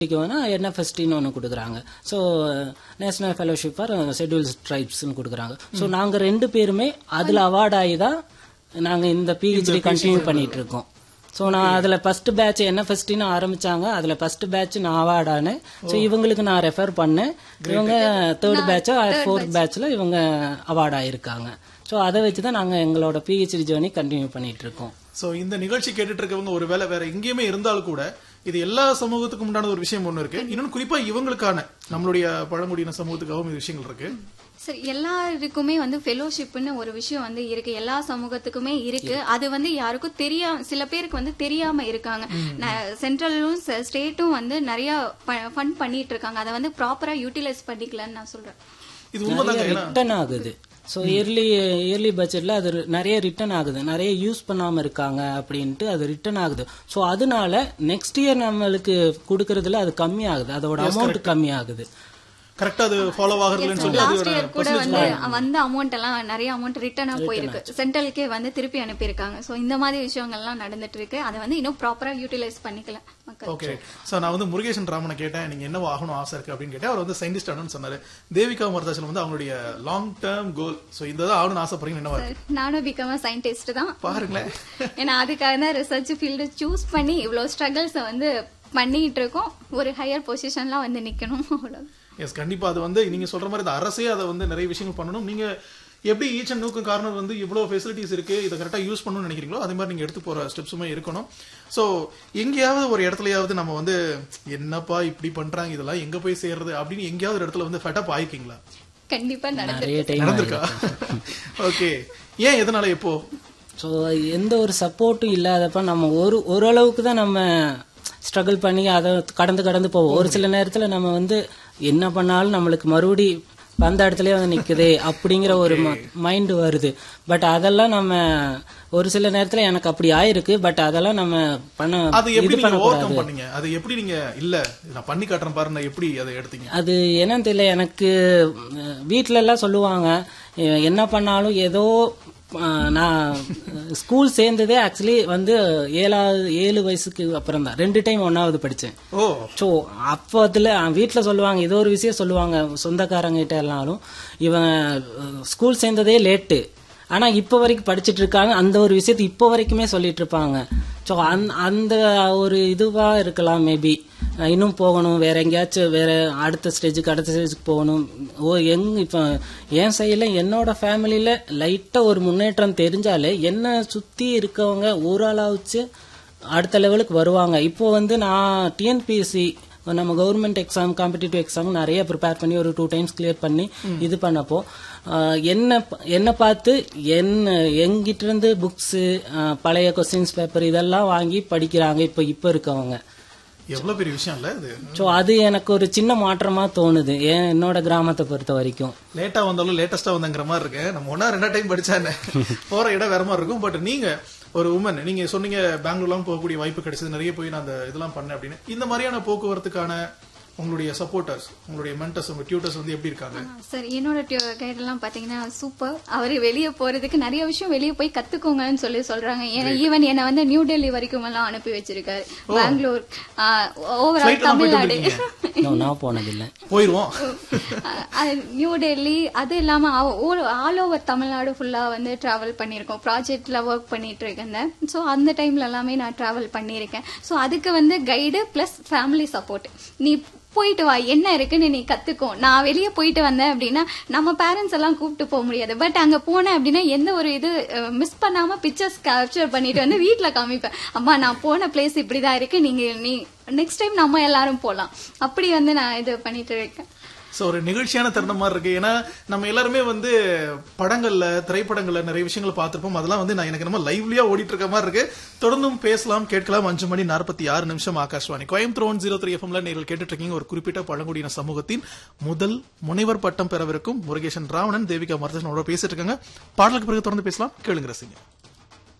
வேணா என்எஃப்எஸ்டின்னு ஒன்று கொடுக்குறாங்க so national fellowship for schedules ட்ரைப்ஸ்னு கொடுக்குறாங்க ஸோ நாங்கள் ரெண்டு பேருமே அதில் அவார்ட் ஆகி தான் நாங்கள் இந்த பிஹெச்டி கண்டினியூ பண்ணிட்டு இருக்கோம் ஸோ நான் அதில் ஃபர்ஸ்ட் பேட்ச் என்எஃப்எஸ்டின்னு ஆரம்பிச்சாங்க அதில் ஃபர்ஸ்ட் பேட்ச் நான் அவார்ட் ஆனேன் ஸோ இவங்களுக்கு நான் ரெஃபர் பண்ணேன் இவங்க தேர்ட் பேட்சோ ஃபோர்த் பேட்ச்ல இவங்க அவார்ட் ஆயிருக்காங்க ஸோ அதை வச்சு தான் நாங்கள் எங்களோட பிஹெச்டி ஜேர்னி கண்டினியூ பண்ணிட்டு இருக்கோம் சோ இந்த நிகழ்ச்சி கேட்டுட்டு இருக்கவங்க ஒருவேளை வேற எங்கேயுமே இருந்தாலும் கூட இது எல்லா சமூகத்துக்கும் உண்டான ஒரு விஷயம் ஒண்ணு இருக்கு இன்னொன்னு குறிப்பா இவங்களுக்கான நம்மளுடைய பழங்குடியின சமூகத்துக்காகவும் இது விஷயங்கள் இருக்கு சரி எல்லாருக்குமே வந்து ஃபெலோஷிப்னு ஒரு விஷயம் வந்து இருக்கு எல்லா சமூகத்துக்குமே இருக்கு அது வந்து யாருக்கும் தெரியாம சில பேருக்கு வந்து தெரியாம இருக்காங்க சென்ட்ரலும் ஸ்டேட்டும் வந்து நிறைய ஃபண்ட் பண்ணிட்டு இருக்காங்க அதை வந்து ப்ராப்பரா யூட்டிலைஸ் பண்ணிக்கலன்னு நான் சொல்றேன் இது உண்மைதாங்க ஏன்னா ரிட்டர்ன் ஆகுது ஸோ இயர்லி இயர்லி பட்ஜெட்ல அது நிறைய ரிட்டர்ன் ஆகுது நிறைய யூஸ் பண்ணாம இருக்காங்க அப்படின்ட்டு அது ரிட்டர்ன் ஆகுது ஸோ அதனால நெக்ஸ்ட் இயர் நம்மளுக்கு கொடுக்கறதுல அது கம்மி ஆகுது அதோட அமௌண்ட் கம்மி ஆகுது கரெக்டா அது ஃபாலோ ஆகுறதுலன்னு சொல்லி லாஸ்ட் அது இயர் கூட வந்து வந்த அமௌண்ட் எல்லாம் நிறைய அமௌண்ட் ரிட்டர்னா போயிருக்கு சென்ட்ரலுக்கே வந்து திருப்பி அனுப்பியிருக்காங்க சோ இந்த மாதிரி விஷயங்கள்லாம் நடந்துட்டு இருக்கு அதை வந்து இன்னும் ப்ராப்பரா யூட்டிலைஸ் பண்ணிக்கல மக்கள் ஓகே சோ நான் வந்து முருகேசன் ராமனை கேட்டேன் நீங்க என்ன ஆகணும் ஆசை இருக்கு அப்படின்னு கேட்டேன் அவர் வந்து சயின்டிஸ்ட் ஆகணும்னு சொன்னாரு தேவிகா மருதாசன் வந்து அவங்களுடைய லாங் டேர்ம் கோல் சோ இந்த தான் ஆகணும்னு ஆசைப்படுறீங்க என்னவா இருக்கு நானும் பிகம் சயின்டிஸ்ட் தான் பாருங்களேன் ஏன்னா அதுக்காக தான் ரிசர்ச் ஃபீல்டு சூஸ் பண்ணி இவ்வளவு ஸ்ட்ரகிள்ஸ் வந்து பண்ணிட்டு இருக்கோம் ஒரு ஹையர் பொசிஷன்லாம் வந்து நிக்கணும் அவ்வளவு எஸ் கண்டிப்பா அது வந்து நீங்க சொல்ற மாதிரி இந்த அரசே அதை வந்து நிறைய விஷயங்கள் பண்ணணும் நீங்க எப்படி ஈச் அண்ட் நோக்கு கார்னர் வந்து இவ்வளவு ஃபெசிலிட்டிஸ் இருக்கு இதை கரெக்டா யூஸ் பண்ணணும்னு நினைக்கிறீங்களோ அதே மாதிரி நீங்க எடுத்து போற ஸ்டெப்ஸுமே இருக்கணும் சோ எங்கேயாவது ஒரு இடத்துலயாவது நம்ம வந்து என்னப்பா இப்படி பண்றாங்க இதெல்லாம் எங்க போய் சேர்றது அப்படின்னு எங்கேயாவது ஒரு இடத்துல வந்து ஃபெட்டப் ஆயிக்கீங்களா கண்டிப்பா நடந்து நிறைய டைம் நடந்திருக்கா ஓகே ஏன் எதனால எப்போ ஸோ எந்த ஒரு சப்போர்ட்டும் இல்லாதப்ப நம்ம ஒரு ஓரளவுக்கு தான் நம்ம ஸ்ட்ரகிள் பண்ணி அதை கடந்து கடந்து போவோம் ஒரு சில நேரத்துல நம்ம வந்து என்ன பண்ணாலும் நம்மளுக்கு மறுபடி வந்த இடத்துலயே வந்து நிக்குதே அப்படிங்கிற ஒரு மைண்ட் வருது பட் அதெல்லாம் நம்ம ஒரு சில நேரத்துல எனக்கு அப்படி ஆயிருக்கு பட் அதெல்லாம் நம்ம பண்ண அது இது எப்படி நீங்க ஓவர் பண்ணக்கூடாது கம் பண்ணீங்க அது எப்படி நீங்க இல்ல நான் பண்ணி காட்டுறேன் பாருங்க எப்படி அதை எடுத்தீங்க அது என்னன்னு தெரியல எனக்கு அஹ், வீட்ல எல்லாம் சொல்லுவாங்க அஹ், என்ன பண்ணாலும் ஏதோ அஹ், நான் ஸ்கூல் சேர்ந்ததே ஆக்சுவலி வந்து ஏழாவது ஏழு வயசுக்கு அப்புறம் தான் ரெண்டு டைம் ஒன்னாவது படிச்சேன் ஓ ஸோ அப்போ அதில் வீட்டில் சொல்லுவாங்க ஏதோ ஒரு விஷயம் சொல்லுவாங்க சொந்தக்காரங்க கிட்ட எல்லாரும் இவன் ஸ்கூல் சேர்ந்ததே லேட்டு ஆனா இப்போ வரைக்கும் படிச்சிட்டு இருக்காங்க அந்த ஒரு விஷயத்தை இப்போ வரைக்குமே சொல்லிட்டு இருப்பாங்க ஸோ அந்த ஒரு இதுவா இருக்கலாம் மேபி இன்னும் போகணும் வேற எங்கேயாச்சும் வேற அடுத்த ஸ்டேஜுக்கு அடுத்த ஸ்டேஜுக்கு போகணும் ஓ எங் இப்போ என் சைடில் என்னோட ஃபேமிலியில லைட்டா ஒரு முன்னேற்றம் தெரிஞ்சாலே என்ன சுத்தி இருக்கவங்க ஊராளாச்சு அடுத்த லெவலுக்கு வருவாங்க இப்போ வந்து நான் டிஎன்பிஎஸ்சி நம்ம கவர்மெண்ட் எக்ஸாம் காம்படிட்டிவ் எக்ஸாம் நிறைய ப்ரிப்பேர் பண்ணி ஒரு டூ டைம்ஸ் கிளியர் பண்ணி இது பண்ணப்போ ஆஹ், என்ன என்ன பார்த்து என்ன எங்கிட்ட இருந்து புக்ஸ் பழைய கொஸ்டின்ஸ் பேப்பர் இதெல்லாம் வாங்கி படிக்கிறாங்க இப்போ இப்போ இருக்கவங்க எவ்வளவு பெரிய விஷயம் இல்ல இது ஸோ அது எனக்கு ஒரு சின்ன மாற்றமா தோணுது ஏன் என்னோட கிராமத்தை பொறுத்த வரைக்கும் லேட்டா வந்தாலும் லேட்டஸ்டா வந்தங்கிற மாதிரி இருக்கு நம்ம ஒன்னா ரெண்டா டைம் படிச்சா என்ன போற இடம் வேற மாதிரி இருக்கும் பட் நீங்க ஒரு உமன் நீங்க சொன்னீங்க பெங்களூர்லாம் போகக்கூடிய வாய்ப்பு கிடைச்சது நிறைய போய் நான் அந்த இதெல்லாம் பண்ணேன் அப்படின்னு இந்த மாதிரியான போக்குவரத்துக்கான உங்களுடைய சப்போர்ட்டர்ஸ் உங்களுடைய மென்டர்ஸ் உங்க டியூட்டர்ஸ் வந்து எப்படி இருக்காங்க சார் என்னோட கைட் எல்லாம் பாத்தீங்கன்னா சூப்பர் அவர் வெளியே போறதுக்கு நிறைய விஷயம் வெளியே போய் கத்துக்கோங்கன்னு சொல்லி சொல்றாங்க ஏன்னா ஈவன் என்ன வந்து நியூ டெல்லி வரைக்கும் எல்லாம் அனுப்பி வச்சிருக்காரு பெங்களூர் ஓவரால் Flight எல்லாம் போயிட்டு தமிழ்நாடு வந்திருக்கீங்க? No, நான் போனதில்லை போயிருவோம் நியூ டெல்லி அது இல்லாம ஆல் ஓவர் தமிழ்நாடு ஃபுல்லா வந்து டிராவல் பண்ணியிருக்கோம் ப்ராஜெக்ட்ல ஒர்க் பண்ணிட்டு இருக்கேன் ஸோ அந்த டைம்ல எல்லாமே நான் டிராவல் பண்ணியிருக்கேன் ஸோ அதுக்கு வந்து கைடு பிளஸ் ஃபேமிலி சப்போர்ட் நீ போயிட்டு வா என்ன இருக்குன்னு நீ கத்துக்கோ நான் வெளியே போயிட்டு வந்தேன் அப்படின்னா நம்ம பேரண்ட்ஸ் எல்லாம் கூப்பிட்டு போக முடியாது பட் அங்க போனேன் அப்படின்னா எந்த ஒரு இது மிஸ் பண்ணாம பிக்சர்ஸ் கேப்சர் பண்ணிட்டு வந்து வீட்ல காமிப்பேன் அம்மா நான் போன பிளேஸ் இப்படிதான் இருக்கு நீங்க நீ நெக்ஸ்ட் டைம் நம்ம எல்லாரும் போலாம் அப்படி வந்து நான் இது பண்ணிட்டு இருக்கேன் சோ ஒரு நிகழ்ச்சியான தருணம் மாதிரி இருக்கு ஏன்னா நம்ம எல்லாருமே வந்து படங்கள்ல திரைப்படங்கள்ல நிறைய விஷயங்களை பார்த்திருப்போம் அதெல்லாம் வந்து நான் எனக்கு நம்ம லைவ்லியா ஓடிட்டு இருக்க மாதிரி இருக்கு தொடர்ந்தும் பேசலாம் கேட்கலாம் அஞ்சு மணி நாற்பத்தி ஆறு நிமிஷம் Akashvani Coimbatore one zero three எஃப்எம்ல நீங்கள் கேட்டுட்டு இருக்கீங்க ஒரு குறிப்பிட்ட பழங்குடியின சமூகத்தின் முதல் முனைவர் பட்டம் பெறவிருக்கும் முருகேசன் ராவணன் தேவிகா மருதனோட பேசிட்டு இருக்காங்க பாடலுக்கு பிறகு தொடர்ந்து பேசலாம் கேளுங்க ரசிங்க